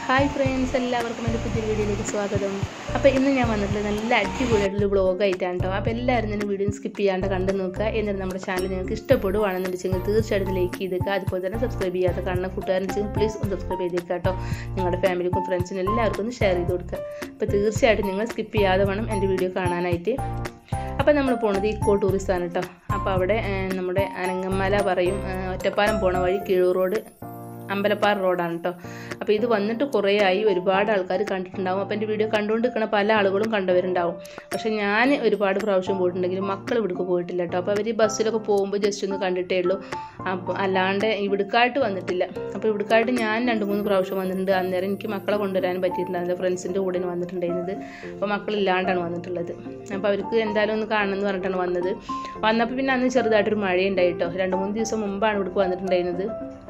hi friends എല്ലാവർക്കും എൻ്റെ പുതിയ വീഡിയോയിലേക്ക് സ്വാഗതം അപ്പോൾ ഇന്ന് ഞാൻ വന്നിട്ടുള്ളത് നല്ല അടിപൊളിയായിട്ടുള്ള ബ്ലോഗായിട്ടാണ് കേട്ടോ അപ്പോൾ എല്ലാവരും തന്നെ വീഡിയോ സ്കിപ്പ് ചെയ്യാണ്ട് കണ്ടു നോക്കുക എന്നിട്ട് നമ്മുടെ ചാനൽ നിങ്ങൾക്ക് ഇഷ്ടപ്പെടുവാണെന്നുണ്ടെങ്കിൽ തീർച്ചയായിട്ടും ലൈക്ക് ചെയ്തേക്കുക അതുപോലെ തന്നെ സബ്സ്ക്രൈബ് ചെയ്യാത്ത കാണുന്ന കൂട്ടുകാരെന്ന് പ്ലീസ് ഒന്ന് സബ്സ്ക്രൈബ് ചെയ്തേക്കുക കേട്ടോ നിങ്ങളുടെ ഫാമിലിക്കും ഫ്രണ്ട്സിനും എല്ലാവർക്കും ഒന്ന് ഷെയർ ചെയ്ത് കൊടുക്കുക അപ്പോൾ തീർച്ചയായിട്ടും നിങ്ങൾ സ്കിപ്പ് ചെയ്യാതെ വേണം എൻ്റെ വീഡിയോ കാണാനായിട്ട് അപ്പോൾ നമ്മൾ പോണത് ഇക്കോ ടൂറിസ്റ്റാണ് കേട്ടോ അപ്പോൾ അവിടെ ഏഹ്, നമ്മുടെ അനങ്ങമല പറയും ഏഹ്, ഒറ്റപ്പാലം പോണ വഴി കീഴൂർ റോഡ് അമ്പലപ്പാറ റോഡാണ് കേട്ടോ അപ്പോൾ ഇത് വന്നിട്ട് കുറേ ആയി ഒരുപാട് ആൾക്കാർ കണ്ടിട്ടുണ്ടാവും അപ്പോൾ എൻ്റെ വീഡിയോ കണ്ടുകൊണ്ട് നിൽക്കുന്ന പല ആളുകളും കണ്ടവരുണ്ടാവും പക്ഷെ ഞാൻ ഒരുപാട് പ്രാവശ്യം പോയിട്ടുണ്ടെങ്കിലും മക്കൾ ഇവിടേക്ക് പോയിട്ടില്ല കേട്ടോ അപ്പോൾ അവർ ബസ്സിലൊക്കെ പോകുമ്പോൾ ജസ്റ്റ് ഒന്ന് കണ്ടിട്ടേ ഉള്ളൂ അപ്പോൾ അല്ലാണ്ട് ഇവിടേക്കായിട്ട് വന്നിട്ടില്ല അപ്പോൾ ഇവിടേക്കായിട്ട് ഞാൻ രണ്ട് മൂന്ന് പ്രാവശ്യം വന്നിട്ടുണ്ട് അന്നേരം എനിക്ക് മക്കളെ കൊണ്ടുവരാൻ പറ്റിയിട്ടുണ്ടായിരുന്നു ഫ്രണ്ട്സിൻ്റെ കൂടെ വന്നിട്ടുണ്ടായിരുന്നത് അപ്പോൾ മക്കളില്ലാണ്ടാണ് വന്നിട്ടുള്ളത് അപ്പോൾ അവർക്ക് എന്തായാലും ഒന്ന് കാണണം എന്ന് പറഞ്ഞിട്ടാണ് വന്നത് വന്നപ്പോൾ പിന്നെ അന്ന് ചെറുതായിട്ടൊരു മഴയുണ്ടായി കേട്ടോ രണ്ട് മൂന്ന് ദിവസം മുമ്പാണ് ഇവിടേക്ക് വന്നിട്ടുണ്ടായിരുന്നത്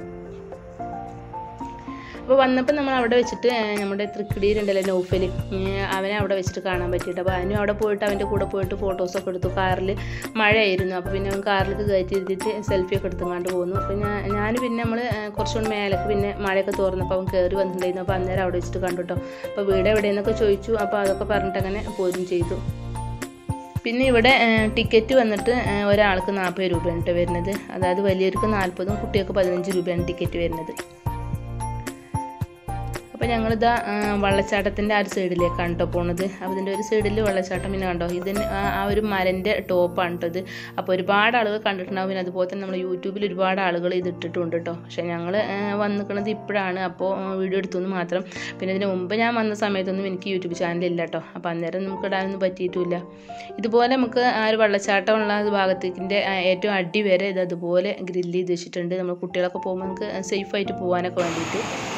അപ്പോൾ വന്നപ്പോൾ നമ്മൾ അവിടെ വെച്ചിട്ട് ഏഹ്, നമ്മുടെ തൃക്കിടിയിലുണ്ടല്ലോ നൗഫൽ അവനെ അവിടെ വെച്ചിട്ട് കാണാൻ പറ്റിയിട്ട് അപ്പോൾ അവനും അവിടെ പോയിട്ട് അവൻ്റെ കൂടെ പോയിട്ട് ഫോട്ടോസൊക്കെ എടുത്തു കാറിൽ മഴയായിരുന്നു അപ്പോൾ പിന്നെ അവൻ കാറിലേക്ക് കയറ്റി ഇരുത്തിയിട്ട് സെൽഫിയൊക്കെ എടുത്തുകൊണ്ട് പോന്നു അപ്പോൾ ഞാൻ ഞാൻ പിന്നെ നമ്മൾ കുറച്ചുകൂടി മേലേക്ക് പിന്നെ മഴയൊക്കെ തോർന്നപ്പോൾ അവൻ കയറി വന്നിട്ടുണ്ടായിരുന്നു അപ്പോൾ അന്നേരം അവിടെ വെച്ചിട്ട് കണ്ടു കേട്ടോ അപ്പോൾ വീട് എവിടെയെന്നൊക്കെ ചോദിച്ചു അപ്പോൾ അതൊക്കെ പറഞ്ഞിട്ട് അങ്ങനെ പോരും ചെയ്തു പിന്നെ ഇവിടെ ഏഹ്, ടിക്കറ്റ് വന്നിട്ട് ഏഹ്, ഒരാൾക്ക് നാൽപ്പത് രൂപയാണ് കേട്ടോ വരുന്നത് അതായത് വലിയവർക്ക് നാൽപ്പതും കുട്ടികൾക്ക് പതിനഞ്ച് രൂപയാണ് ടിക്കറ്റ് വരുന്നത് അപ്പോൾ ഞങ്ങളിതാ ആ, വള്ളച്ചാട്ടത്തിൻ്റെ ആ ഒരു സൈഡിലേക്കാണ് കേട്ടോ പോണത് അപ്പോൾ ഇതിൻ്റെ ഒരു സൈഡിൽ വെള്ളച്ചാട്ടം പിന്നെ കണ്ടോ ഇതിന് ആ ആ ഒരു മരൻ്റെ ടോപ്പാണ് കേട്ടോ ഇത് അപ്പോൾ ഒരുപാട് ആളുകൾ കണ്ടിട്ടുണ്ടാവും പിന്നെ അതുപോലെ തന്നെ നമ്മൾ യൂട്യൂബിൽ ഒരുപാട് ആളുകൾ ഇത് ഇട്ടിട്ടുണ്ട് കേട്ടോ പക്ഷേ ഞങ്ങൾ വന്നിരിക്കുന്നത് ഇപ്പോഴാണ് അപ്പോൾ വീഡിയോ എടുത്തു മാത്രം പിന്നെ ഇതിന് മുമ്പ് ഞാൻ വന്ന സമയത്തൊന്നും എനിക്ക് യൂട്യൂബ് ചാനലില്ല കേട്ടോ അപ്പോൾ അന്നേരം നമുക്ക് ഇടാനൊന്നും പറ്റിയിട്ടില്ല ഇതുപോലെ നമുക്ക് ആ ഒരു വെള്ളച്ചാട്ടമുള്ള ഭാഗത്തേക്കിൻ്റെ ഏറ്റവും അടി വരെ ഇത് അതുപോലെ ഗ്രില്ല് ചെയ്ത് വെച്ചിട്ടുണ്ട് നമ്മൾ കുട്ടികളൊക്കെ പോകുമ്പോൾ നമുക്ക് സേഫായിട്ട് പോകാനൊക്കെ വേണ്ടിയിട്ട്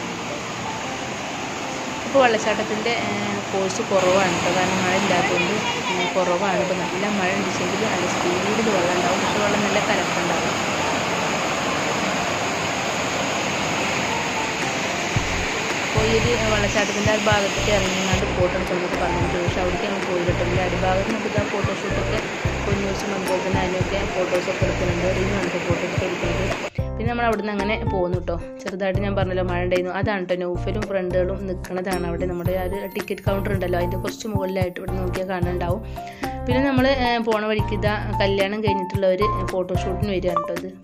ഇപ്പോൾ വെള്ളച്ചാട്ടത്തിൻ്റെ കോഴ്സ് കുറവാണ് കേട്ടോ കാരണം മഴ ഇല്ലാത്തതുകൊണ്ട് ഏഹ്, കുറവാണ് ഇപ്പോൾ നല്ല മഴ ഉണ്ടെങ്കിൽ നല്ല സ്പീഡിൽ വെള്ളം ഉണ്ടാവും പക്ഷേ വെള്ളം നല്ല കലക്കുണ്ടാവും അപ്പോൾ ഈ ഒരു വെള്ളച്ചാട്ടത്തിൻ്റെ ആ ഒരു ഭാഗത്തേക്ക് ഇറങ്ങിങ്ങാണ്ട് ഫോട്ടോ എടുക്കണമെന്നൊക്കെ പറഞ്ഞിട്ട് പക്ഷേ അവിടേക്ക് ഞങ്ങൾ പോയി കിട്ടുന്നില്ല അടിഭാഗത്ത് നമുക്ക് ഇതാ ഫോട്ടോഷൂട്ടൊക്കെ പൊന്നൂസും അതുപോലെ തന്നെ അതിനൊക്കെ ഫോട്ടോസൊക്കെ എടുക്കുന്നുണ്ട് റിങ്ങുണ്ട് ഫോട്ടോസൊക്കെ എടുക്കുന്നത് പിന്നെ നമ്മൾ അവിടുന്ന് അങ്ങനെ പോകുന്നു കേട്ടോ ചെറുതായിട്ട് ഞാൻ പറഞ്ഞല്ലോ മഴ ഉണ്ടായിരുന്നു അതാണ് കേട്ടോ നൗഫലും ഫ്രണ്ടുകളും നിൽക്കുന്നതാണ് അവിടെ നമ്മുടെ ആ ഒരു ടിക്കറ്റ് കൗണ്ടർ ഉണ്ടല്ലോ അതിൻ്റെ കുറച്ച് മുകളിലായിട്ട് ഇവിടെ നോക്കിയാൽ കാണുന്നുണ്ടാവും പിന്നെ നമ്മൾ പോണ വഴിക്ക് ഇതാ കല്യാണം കഴിഞ്ഞിട്ടുള്ളവർ ഫോട്ടോഷൂട്ടിന് വരികയാണ് കേട്ടോ ഇത്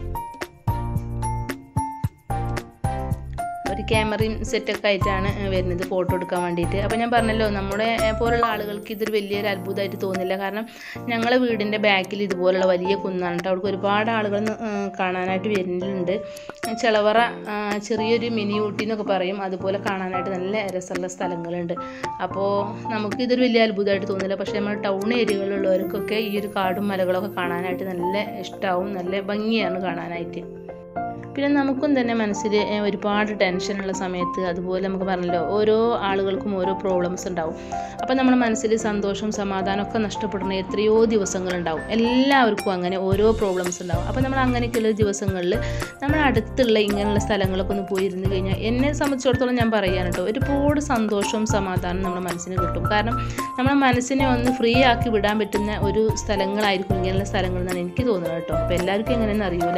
ഒരു ക്യാമറയും സെറ്റൊക്കെ ആയിട്ടാണ് ഏഹ്, വരുന്നത് ഫോട്ടോ എടുക്കാൻ വേണ്ടിയിട്ട് അപ്പോൾ ഞാൻ പറഞ്ഞല്ലോ നമ്മുടെ ഏഹ്, പോലുള്ള ആളുകൾക്ക് ഇതൊരു വലിയൊരു അത്ഭുതമായിട്ട് തോന്നില്ല കാരണം ഞങ്ങളെ വീടിൻ്റെ ബാക്കിൽ ഇതുപോലുള്ള വലിയ കുന്നാണ് കേട്ടോ അവിടെ ഒരുപാട് ആളുകൾ ന്ന്, ഏഹ്, കാണാനായിട്ട് വരുന്നുണ്ട് ചിളവറ ആ, ചെറിയൊരു മിനി ഊട്ടി എന്നൊക്കെ പറയും അതുപോലെ കാണാനായിട്ട് നല്ല രസമുള്ള സ്ഥലങ്ങളുണ്ട് അപ്പോൾ നമുക്ക് ഇതൊരു വലിയ അത്ഭുതമായിട്ട് തോന്നില്ല പക്ഷേ നമ്മൾ ടൗൺ ഏരിയകളിലുള്ളവർക്കൊക്കെ ഈ ഒരു കാടും മലകളൊക്കെ കാണാനായിട്ട് നല്ല ഇഷ്ടമാവും നല്ല ഭംഗിയാണ് കാണാനായിട്ട് പിന്നെ നമുക്കും തന്നെ മനസ്സിൽ ഏഹ്, ഒരുപാട് ടെൻഷനുള്ള സമയത്ത് അതുപോലെ നമുക്ക് പറഞ്ഞല്ലോ ഓരോ ആളുകൾക്കും ഓരോ പ്രോബ്ലംസ് ഉണ്ടാവും അപ്പോൾ നമ്മുടെ മനസ്സിൽ സന്തോഷം സമാധാനമൊക്കെ നഷ്ടപ്പെടുന്ന എത്രയോ ദിവസങ്ങളുണ്ടാവും എല്ലാവർക്കും അങ്ങനെ ഓരോ പ്രോബ്ലംസ് ഉണ്ടാവും അപ്പോൾ നമ്മൾ അങ്ങനെയൊക്കെയുള്ള ദിവസങ്ങളിൽ നമ്മുടെ അടുത്തുള്ള ഇങ്ങനെയുള്ള സ്ഥലങ്ങളൊക്കെ ഒന്ന് പോയി ഇരുന്ന് കഴിഞ്ഞാൽ എന്നെ സംബന്ധിച്ചിടത്തോളം ഞാൻ പറയാൻ കേട്ടോ ഒരുപാട് സന്തോഷവും സമാധാനവും നമ്മുടെ മനസ്സിന് കിട്ടും കാരണം നമ്മുടെ മനസ്സിനെ ഒന്ന് ഫ്രീ ആക്കി വിടാൻ പറ്റുന്ന ഒരു സ്ഥലങ്ങളായിരിക്കും ഇങ്ങനെയുള്ള സ്ഥലങ്ങൾ എന്നാണ് എനിക്ക് തോന്നുന്നത് കേട്ടോ അപ്പോൾ എല്ലാവർക്കും എങ്ങനെയെന്ന് അറിയൂല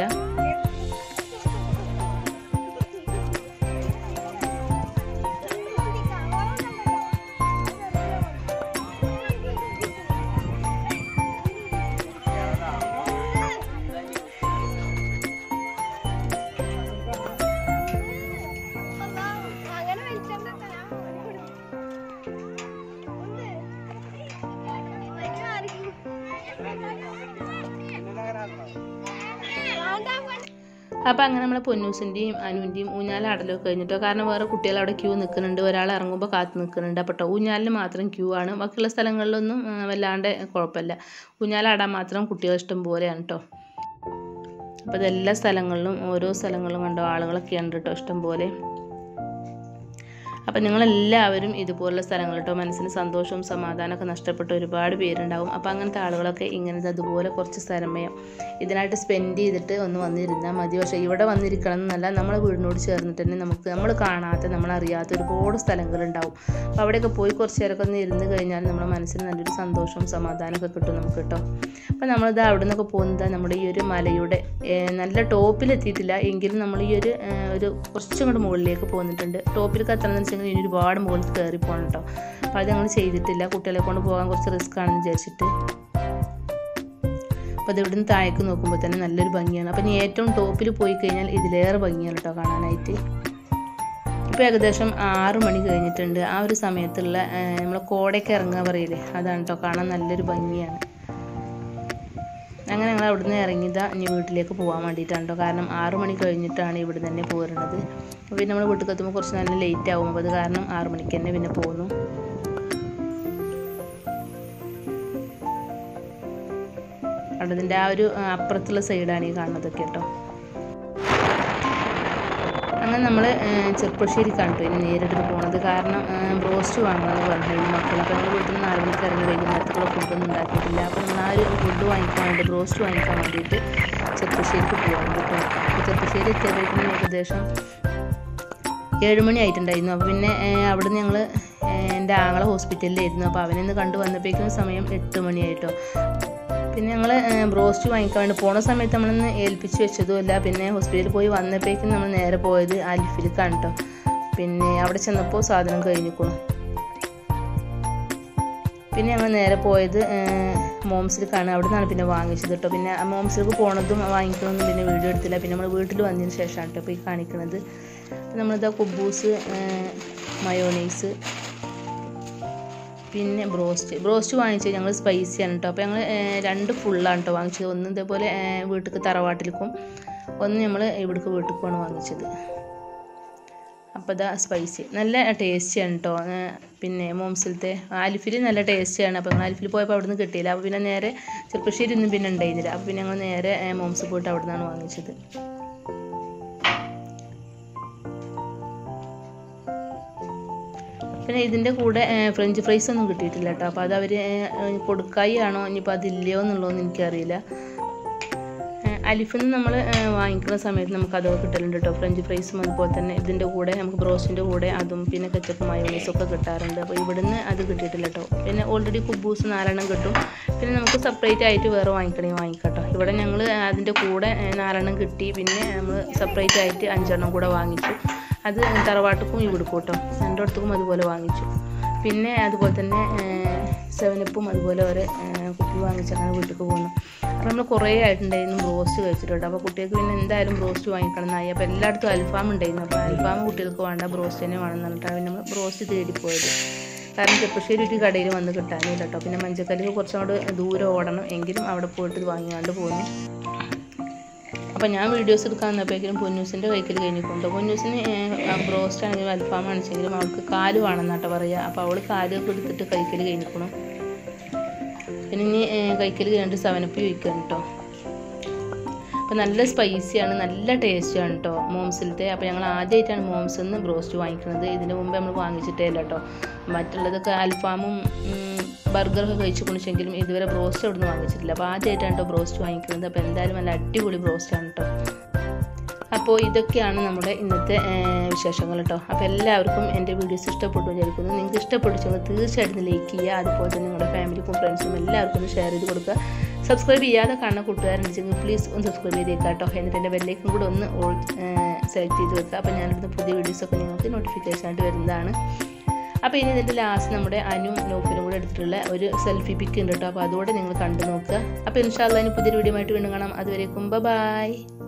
അങ്ങനെ വലിച്ചോണ്ട് അപ്പോൾ അങ്ങനെ നമ്മളെ പൊന്നൂസിൻ്റെയും അനുവിൻ്റെയും ഊഞ്ഞാലാടലൊക്കെ കഴിഞ്ഞിട്ടോ കാരണം വേറെ കുട്ടികൾ അവിടെ ക്യൂ നിൽക്കുന്നുണ്ട് ഒരാൾ ഇറങ്ങുമ്പോൾ കാത്ത് നിൽക്കുന്നുണ്ട് അപ്പോൾ ട്ടോ ഊഞ്ഞാലിന് മാത്രം ക്യൂ ആണ് ബാക്കിയുള്ള സ്ഥലങ്ങളിലൊന്നും ആ, വല്ലാണ്ട് കുഴപ്പമില്ല ഊഞ്ഞാലാടാൻ മാത്രം കുട്ടികൾ ഇഷ്ടം പോലെയാണ് കേട്ടോ അപ്പോൾ ഇതെല്ലാ സ്ഥലങ്ങളിലും ഓരോ സ്ഥലങ്ങളിലും കണ്ടോ ആളുകളൊക്കെ ഉണ്ട് കേട്ടോ ഇഷ്ടം പോലെ അപ്പം നിങ്ങളെല്ലാവരും ഇതുപോലുള്ള സ്ഥലങ്ങൾ കേട്ടോ മനസ്സിന് സന്തോഷവും സമാധാനമൊക്കെ നഷ്ടപ്പെട്ട ഒരുപാട് പേരുണ്ടാവും അപ്പോൾ അങ്ങനത്തെ ആളുകളൊക്കെ ഇങ്ങനത്തെ അതുപോലെ കുറച്ച് സമയം ഇതിനായിട്ട് സ്പെൻഡ് ചെയ്തിട്ട് ഒന്ന് വന്നിരുന്നാൽ മതി പക്ഷേ ഇവിടെ വന്നിരിക്കണം എന്നല്ല നമ്മളെ വീടിനോട് ചേർന്നിട്ട് തന്നെ നമുക്ക് നമ്മൾ കാണാത്ത നമ്മളറിയാത്ത ഒരുപാട് സ്ഥലങ്ങളുണ്ടാവും അപ്പോൾ അവിടെയൊക്കെ പോയി കുറച്ച് നേരമൊക്കെ ഒന്ന് ഇരുന്ന് കഴിഞ്ഞാൽ നമ്മുടെ മനസ്സിന് നല്ലൊരു സന്തോഷവും സമാധാനമൊക്കെ കിട്ടും നമുക്ക് കേട്ടോ അപ്പോൾ നമ്മളിത് അവിടെ നിന്നൊക്കെ പോകുന്നത് നമ്മുടെ ഈ ഒരു മലയുടെ ഏഹ്, നല്ല ടോപ്പിലെത്തിയിട്ടില്ല എങ്കിലും നമ്മൾ ഈ ഒരു ഏഹ്, ഒരു കുറച്ചും കൂടെ മുകളിലേക്ക് പോന്നിട്ടുണ്ട് ടോപ്പിലേക്ക് എത്തണമെന്ന് വെച്ചെങ്കിൽ ഇനി ഒരുപാട് മുകളിൽ കയറി പോകണം കേട്ടോ അപ്പോൾ അത് ഞങ്ങൾ ചെയ്തിട്ടില്ല കുട്ടികളെ കൊണ്ട് പോകാൻ കുറച്ച് റിസ്ക് ആണെന്ന് വിചാരിച്ചിട്ട് അപ്പോൾ അത് ഇവിടുന്ന് താഴേക്ക് നോക്കുമ്പോൾ തന്നെ നല്ലൊരു ഭംഗിയാണ് അപ്പോൾ ഇനി ഏറ്റവും ടോപ്പിൽ പോയി കഴിഞ്ഞാൽ ഇതിലേറെ ഭംഗിയാണ് കേട്ടോ കാണാനായിട്ട് ഇപ്പോൾ ഏകദേശം ആറ് മണി കഴിഞ്ഞിട്ടുണ്ട് ആ ഒരു സമയത്തുള്ള നമ്മൾ കോടയൊക്കെ ഇറങ്ങുക പറയില്ലേ അതാണ് കേട്ടോ കാണാൻ നല്ലൊരു ഭംഗിയാണ് അങ്ങനെ ഞങ്ങൾ അവിടുന്ന് ഇറങ്ങിയതാ ഇനി വീട്ടിലേക്ക് പോകാൻ വേണ്ടിയിട്ടാണ് കേട്ടോ കാരണം ആറ് മണി കഴിഞ്ഞിട്ടാണ് ഇവിടെ തന്നെ പോരുന്നത് അപ്പോൾ പിന്നെ നമ്മൾ വീട്ടിൽ എത്തുമ്പോൾ കുറച്ച് നല്ല ലേറ്റ് ആവും അപ്പോൾ അത് കാരണം ആറ് മണിക്ക് തന്നെ പിന്നെ പോന്നു അതിൻ്റെ ആ ഒരു ആ, അപ്പുറത്തുള്ള സൈഡാണ് ഈ കാണുന്നതൊക്കെ കേട്ടോ അങ്ങനെ നമ്മൾ ചെറുപ്പശ്ശേരിക്കാണ് കേട്ടോ ഇനി നേരിട്ട് പോണത് കാരണം ബ്രോസ്റ്റ് വാങ്ങണമെന്ന് പറഞ്ഞിരുന്നു മക്കൾ അപ്പോൾ ഞങ്ങൾ വീട്ടിൽ നിന്ന് നാല് മണിക്ക് ഇറങ്ങി വൈകുന്നേരത്തുള്ള ഫുഡൊന്നും ഉണ്ടാക്കിയിട്ടില്ല അപ്പോൾ നമ്മൾ ആ ഒരു ഫുഡ് വാങ്ങിക്കാൻ വേണ്ടി ബ്രോസ്റ്റ് വാങ്ങിക്കാൻ വേണ്ടിയിട്ട് ചെറുപ്പശ്ശേരിക്ക് പോകാൻ കേട്ടോ അപ്പോൾ ചെറുപ്പശ്ശേരി എത്തിയപ്പോഴേക്കും ഏകദേശം ഏഴുമണി ആയിട്ടുണ്ടായിരുന്നു അപ്പോൾ പിന്നെ അവിടെ നിന്ന് ഞങ്ങൾ എൻ്റെ ആങ്ങളെ ഹോസ്പിറ്റലിലായിരുന്നു അപ്പോൾ അവനെ ഒന്ന് കണ്ടു വന്നപ്പോഴേക്കും സമയം എട്ട് മണിയായിട്ടോ പിന്നെ ഞങ്ങൾ ബ്രോസ്റ്റ് വാങ്ങിക്കാൻ വേണ്ടി പോണ സമയത്ത് നമ്മളൊന്ന് ഏൽപ്പിച്ച് വെച്ചതുമല്ല പിന്നെ ഹോസ്പിറ്റലിൽ പോയി വന്നപ്പോഴേക്കും നമ്മൾ നേരെ പോയത് അലിഫിലേക്കാണ് കേട്ടോ പിന്നെ അവിടെ ചെന്നപ്പോൾ സാധനം കഴിഞ്ഞിക്കണം പിന്നെ ഞങ്ങൾ നേരെ പോയത് മോംസിലേക്കാണ് അവിടെ നിന്നാണ് പിന്നെ വാങ്ങിച്ചത് കേട്ടോ പിന്നെ ആ മോംസിലേക്ക് പോണതും വാങ്ങിക്കണമൊന്നും പിന്നെ വീഡിയോ എടുത്തില്ല പിന്നെ നമ്മൾ വീട്ടിൽ വന്നതിന് ശേഷമാണ് കേട്ടോ ഇപ്പോൾ ഈ കാണിക്കുന്നത് അപ്പോൾ നമ്മളിതാ കുബൂസ് മയോണൈസ് പിന്നെ ബ്രോസ്റ്റ് ബ്രോസ്റ്റ് വാങ്ങിച്ചത് ഞങ്ങൾ സ്പൈസിയാണ് കേട്ടോ അപ്പോൾ ഞങ്ങൾ രണ്ട് ഫുള്ളാണ് കേട്ടോ വാങ്ങിച്ചത് ഒന്ന് ഇതേപോലെ വീട്ടിലേക്ക് തറവാട്ടിലേക്കും ഒന്ന് നമ്മൾ ഇവിടേക്ക് വീട്ടിലേക്കുമാണ് വാങ്ങിച്ചത് അപ്പോൾ ഇതാ സ്പൈസി നല്ല ടേസ്റ്റിയാണ് കേട്ടോ പിന്നെ മോംസിലത്തെ ആലിഫിൽ നല്ല ടേസ്റ്റിയാണ് അപ്പോൾ ഞങ്ങൾ ആലിഫിൽ പോയപ്പോൾ അവിടെ നിന്ന് കിട്ടിയില്ല അപ്പോൾ പിന്നെ നേരെ ചെറുപ്പശ്ശേരി ഒന്നും പിന്നെ ഉണ്ടായിരുന്നില്ല അപ്പോൾ പിന്നെ ഞങ്ങൾ നേരെ മോംസ് പോയിട്ട് അവിടെ നിന്നാണ് വാങ്ങിച്ചത് പിന്നെ ഇതിൻ്റെ കൂടെ ഏഹ്, ഫ്രഞ്ച് ഫ്രൈസ് ഒന്നും കിട്ടിയിട്ടില്ല കേട്ടോ അപ്പോൾ അത് അവർ കൊടുക്കായി ആണോ ഇനിയിപ്പോൾ അതില്ലയോ എന്നുള്ളതൊന്നും എനിക്കറിയില്ല ഏഹ്, അലിഫിൽ നിന്ന് നമ്മൾ വാങ്ങിക്കുന്ന സമയത്ത് നമുക്ക് അതൊക്കെ കിട്ടലുണ്ട് കേട്ടോ ഫ്രഞ്ച് ഫ്രൈസും അതുപോലെ തന്നെ ഇതിൻ്റെ കൂടെ നമുക്ക് ബ്രോസ്റ്റിൻ്റെ കൂടെ അതും പിന്നെ കച്ചപ്പ് മയോണൈസും ഒക്കെ കിട്ടാറുണ്ട് അപ്പോൾ ഇവിടുന്ന് അത് കിട്ടിയിട്ടില്ല കേട്ടോ പിന്നെ ഓൾറെഡി കുബൂസ് നാലെണ്ണം കിട്ടും പിന്നെ നമുക്ക് സെപ്പറേറ്റ് ആയിട്ട് വേറെ വാങ്ങിക്കണമെങ്കിൽ വാങ്ങിക്കാം കേട്ടോ ഇവിടെ ഞങ്ങൾ അതിൻ്റെ കൂടെ ഏഹ്, നാലെണ്ണം കിട്ടി പിന്നെ നമ്മൾ സെപ്പറേറ്റ് ആയിട്ട് അഞ്ചെണ്ണം കൂടെ വാങ്ങിച്ചു അത് തറവാട്ടുക്കും ഇവിടുക്കും കേട്ടോ രണ്ടിടത്തും അതുപോലെ വാങ്ങിച്ചു പിന്നെ അതുപോലെ തന്നെ സെവനപ്പും അതുപോലെ ഒരു കുപ്പി വാങ്ങിച്ച് അങ്ങനെ വീട്ടിൽ പോകുന്നു അപ്പോൾ നമ്മൾ കുറേ ആയിട്ടുണ്ടായിരുന്നു ബ്രോസ്റ്റ് കഴിച്ചിട്ടുണ്ട് അപ്പോൾ കുട്ടികൾക്ക് പിന്നെ എന്തായാലും ബ്രോസ്റ്റ് വാങ്ങിക്കണം എന്നായി അപ്പോൾ എല്ലായിടത്തും അൽഫാം ഉണ്ടായിരുന്നു അപ്പോൾ അൽഫാം കുട്ടികൾക്ക് വേണ്ട ബ്രോസ്റ്റ് തന്നെ വേണമെന്ന് പറഞ്ഞിട്ടാണ് പിന്നെ നമ്മൾ ബ്രോസ്റ്റ് തേടിപ്പോയത് കാരണം ചെപ്പശ്ശേരി ഒരു കടയിൽ വന്ന് കിട്ടാനില്ല കേട്ടോ പിന്നെ മഞ്ചക്കല്ലിക്ക് കുറച്ചും കൂടെ ദൂരം ഓടണം എങ്കിലും അവിടെ പോയിട്ട് ഇത് വാങ്ങിയാണ്ട് പോകുന്നു അപ്പോൾ ഞാൻ വീഡിയോസ് എടുക്കാൻ വന്നപ്പോഴേക്കും പൊന്നൂസിൻ്റെ കൈക്കൽ കഴിഞ്ഞിട്ടുണ്ട് പൊന്നൂസിന് ബ്രോസ്റ്റ് ആണെങ്കിലും അൽഫാം ആണെങ്കിലും അവൾക്ക് കാല് വേണമെന്നാട്ടോ പറയുക അപ്പോൾ അവൾ കാലൊക്കെ എടുത്തിട്ട് കൈക്കൽ കഴിഞ്ഞിക്കണം പിന്നെ ഇനി കൈക്കൽ കഴിഞ്ഞിട്ട് സെവനപ്പ് ചോദിക്കാൻ കേട്ടോ അപ്പോൾ നല്ല സ്പൈസിയാണ് നല്ല ടേസ്റ്റാണ് കേട്ടോ മോംസിലത്തെ അപ്പോൾ ഞങ്ങൾ ആദ്യമായിട്ടാണ് മോംസിൽ നിന്ന് ബ്രോസ്റ്റ് വാങ്ങിക്കുന്നത് ഇതിന് മുമ്പ് നമ്മൾ വാങ്ങിച്ചിട്ടേ ഇല്ല കേട്ടോ മറ്റുള്ളതൊക്കെ അൽഫാമും ബർഗറൊക്കെ കഴിച്ചു കുണിച്ചെങ്കിലും ഇതുവരെ ബ്രോസ്റ്റ് അവിടെ നിന്ന് വാങ്ങിച്ചിട്ടില്ല അപ്പോൾ ആദ്യമായിട്ടാണ് കേട്ടോ ബ്രോസ്റ്റ് വാങ്ങിക്കുന്നത് അപ്പോൾ എന്തായാലും നല്ല അടിപൊളി ബ്രോസ്റ്റാണ് കേട്ടോ അപ്പോൾ ഇതൊക്കെയാണ് നമ്മുടെ ഇന്നത്തെ ഏഹ്, വിശേഷങ്ങൾ കേട്ടോ അപ്പോൾ എല്ലാവർക്കും എൻ്റെ വീഡിയോസ് ഇഷ്ടപ്പെട്ടു വിചാരിക്കുന്നു നിങ്ങൾക്ക് ഇഷ്ടപ്പെട്ടിച്ചെങ്കിൽ തീർച്ചയായിട്ടും ലൈക്ക് ചെയ്യുക അതുപോലെ തന്നെ നിങ്ങളുടെ ഫാമിലിക്കും ഫ്രണ്ട്സും എല്ലാവർക്കും ഒന്ന് ഷെയർ ചെയ്ത് കൊടുക്കുക സബ്സ്ക്രൈബ് ചെയ്യാതെ കാണുന്ന കൂട്ടുകാരുണ്ടെങ്കിൽ പ്ലീസ് ഒന്ന് സബ്സ്ക്രൈബ് ചെയ്തേക്കാം കേട്ടോ എന്നിട്ട് എൻ്റെ ബെല്ലേക്കും കൂടെ ഒന്ന് ഓൾ സെലക്ട് ചെയ്ത് വെക്കുക അപ്പോൾ ഞാനിടുന്ന പുതിയ വീഡിയോസൊക്കെ നിങ്ങൾക്ക് നോട്ടിഫിക്കേഷൻ ആയിട്ട് വരുന്നതാണ് അപ്പോൾ ഇനി ഇതിൻ്റെ ലാസ്റ്റ് നമ്മുടെ അനു നോഫിനും കൂടെ എടുത്തിട്ടുള്ള ഒരു സെൽഫി പിക്ക് ഉണ്ട് കേട്ടോ അപ്പോൾ അതുകൂടെ നിങ്ങൾ കണ്ടു നോക്കുക അപ്പോൾ ഇൻഷാല്ല ഇനി പുതിയൊരു വീഡിയോ ആയിട്ട് വീണ്ടും കാണാം അതുവരേക്കും ബൈ